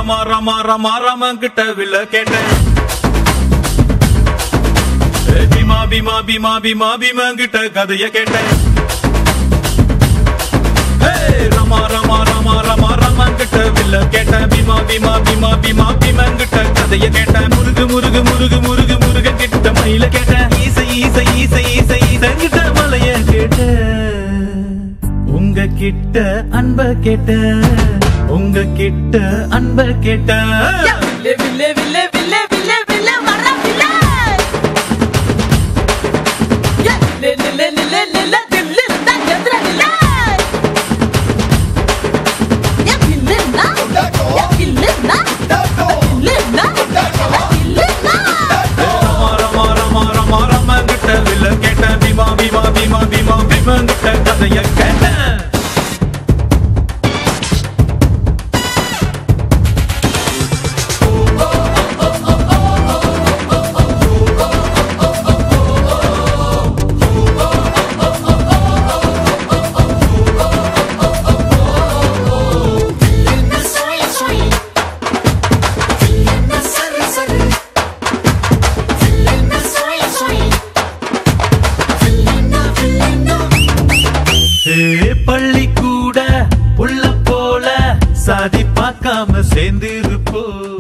ரமா ரமா ரமா ரமா கிட்ட வில்ல கேட்டேன் ஏ, பீமா பீமா பீமா பீமா பீமா கிட்ட கதைய கேட்டேன் ஏ, ரமா ரமா ரமா ரமா ரமா கிட்ட வில்ல கேட்டேன் பீமா பீமா பீமா பீமா பீமா கிட்ட கதைய கேட்டேன் முருகு முருகு முருகு முருகு முருக கிட்ட மயில கேட்டேன் ஈசை ஈசை ஈசை ஈசை ஈசை கிட்ட மலைய கேட்டேன் உங்க கிட்ட அன்ப கேட்ட உங்க கிட்ட அன்ப கேட்ட வில்லே வில்லே வில்லே வில்லே வில்லே வில்லே வர வில்லே ஏ, லே, லே, லே, லே, லே, லே, லே, தில்லு இருந்தா எதிர நில்லே. ஏ, வில்லுன்னா, ஏ, வில்லுன்னா, வில்லுன்னா, வில்லுன்னா. ரமா ரமா ரமா ரமா ரமா கிட்ட வில்ல கேட்ட பீமா பீமா பீமா பீமா பீமா கிட்ட கதைய கேட்டேன் வில்லுன்னா சொய் சொய் வில்லுன்னா சரு சரு வில்லுன்னா சொய் சொய் வில்லுன்னா வில்லுன்னா ஏ பள்ளி கூட உள்ள போல சாதி பார்க்காம சேர்ந்து இருப்போ